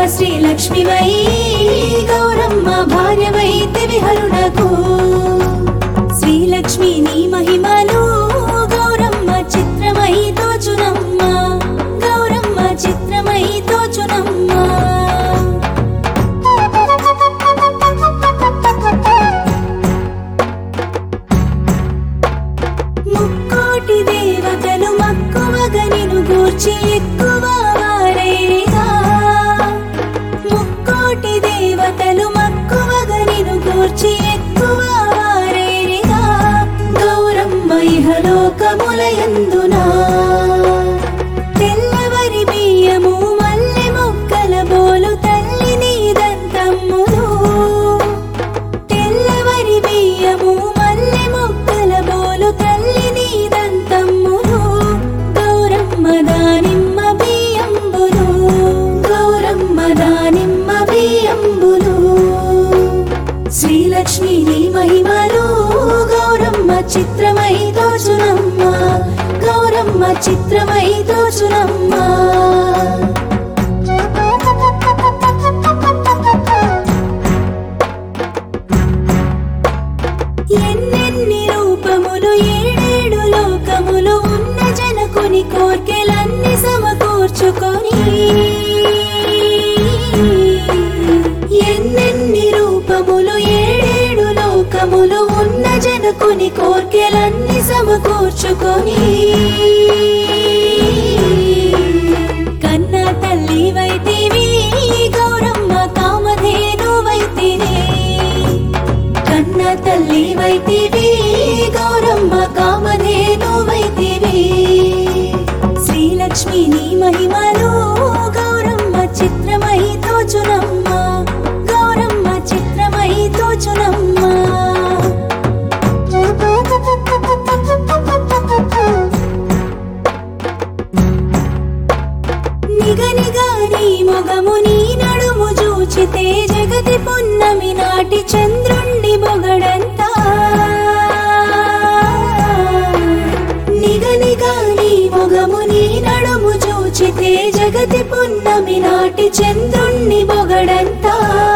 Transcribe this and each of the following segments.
శ్రీలక్ష్మివై గౌరమ్మ భార్యవైతివి హరుణకు శ్రీలక్ష్మి నీ మహిమలు గౌరమ్మ చిత్రమై తోచునమ్మ గౌరమ్మ చిత్రమై తోచునమ్మ ముక్కోటి దేవతలు మక్కువగా నిను గూర్చి ఎక్కువ వారైరిగా ముక్కోటి దేవతలు మక్కువగా నిను గూర్చి ఎక్కువ వారైరిగా గౌరమ్మ ఇహలోకములయందునా తెల్లవరి బియ్యము మల్లె మొక్కల బోలు తల్లి నీదంతమ్ములు తెల్లవరి బియ్యము మల్లె మొక్కల బోలు తల్లి నీదంతమ్ములు గౌరమ్మ దానిమ్మ బియ్యంబులు గౌరమ్మ దానిమ్మ బియ్యంబులు శ్రీలక్ష్మి నీ మహిమలు గౌరమ్మ చిత్రమై దోచునమ్మ గౌరమ్మ చిత్రమై దోచునమ్మ ఎన్నెన్ని రూపములు ఏడేడు లోకములు ఉన్న జనకుని కోర్కెలన్నీ సమకూర్చుకొని ఎన్నెన్ని రూపములు ఏడేడు లోకములు ఉన్న జనకుని కోర్కెలన్నీ సమకూర్చుకొని కన్న తల్లి వైతివి గౌరమ్మ కామధేను వైతిని కన్న తల్లి వైతివి గౌరమ్మ కామధేను వైతివి శ్రీలక్ష్మి నీ మహిమలు గౌరమ్మ చిత్రమై తోచునమ్మ గౌరమ్మ చిత్రమై తోచునమ్మ నిగనిగా నీ మొగము నీ నడుము చూచితే జగతి పున్నమి నాటి చంద్రుణ్ణి మొగడంతా నిగనిగా నీ మొగము నీ నడుము చూచితే జగతి పున్నమి నాటి చంద్రుణ్ణి మొగడంతా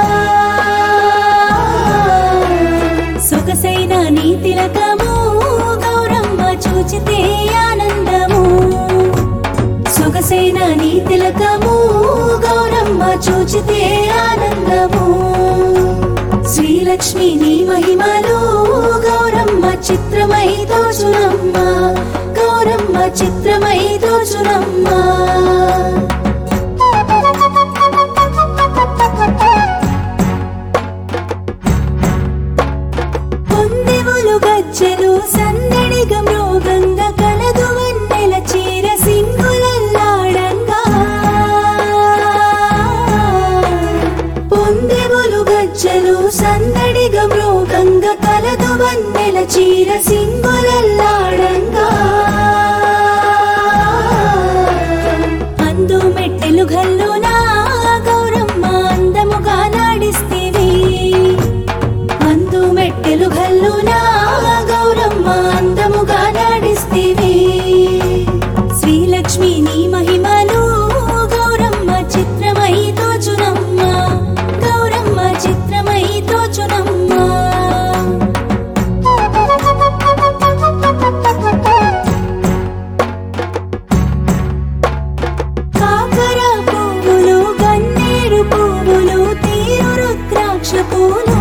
సొగసైన నీ తిలకము గౌరమ్మ చూచితే ఆనందము సొగసైన నీ తిలకము గౌరమ్మ చూచితే ఆనందము శ్రీలక్ష్మి నీ మహిమలు గౌరమ్మ చిత్రమై దోచునమ్మ గౌరమ్మ చిత్రమై దోచునమ్మ పొందెములు గజ్జలు సందడిగ మృగంగ కలదు వన్నెల చీర సింగులల్లాడంగా పొందెములు గజ్జలు సందడిగ మృగంగ కలదు వన్నెల చీర సింగులల్లాడంగా అందు మెట్టెలు గల్లునా గౌరమ్మ అందముగా నాడిస్తేవి అందు మెట్టెలు గల్లునా గౌరమ్మ అందముగా నాడిస్తేవి శ్రీలక్ష్మి నీ మహిమలు గౌరమ్మ చిత్రమై తోచునమ్మ గౌరమ్మ చిత్రమై తోచునమ్మ కాకర పువ్వులు గన్నేరు పువ్వులు తీరు రుద్రాక్ష పూలు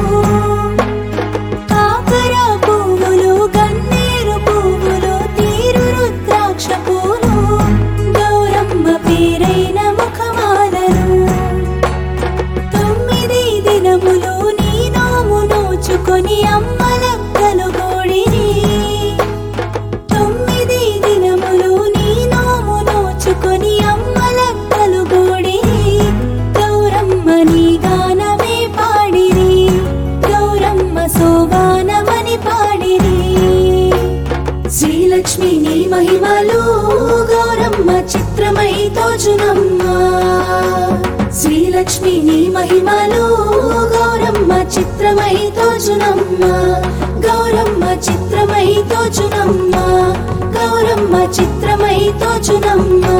కాకర పువ్వులు గన్నేరు పువ్వులు తీరు రుద్రాక్ష పూలు గౌరమ్మ పేరైన ముఖమాలను తొమ్మిది దినములు నీ నోము నోచుకొని అమ్మలక్కలు గోడిని తొమ్మిది దినములు నీ నోము నోచుకొని అమ్మలక్కలు గోడిని గౌరమ్మ నీ గానమే పాడిరి గౌరమ్మ సోగానమని పాడిరి శ్రీలక్ష్మి నీ మహిమలు గౌరమ్మ చిత్రమై తోచునమ్మ శ్రీలక్ష్మి నీ మహిమలు గౌరమ్మ చిత్రమై తోచునమ్మ గౌరమ్మ చిత్రమై తోచునమ్మ గౌరమ్మ చిత్రమై తోచునమ్మ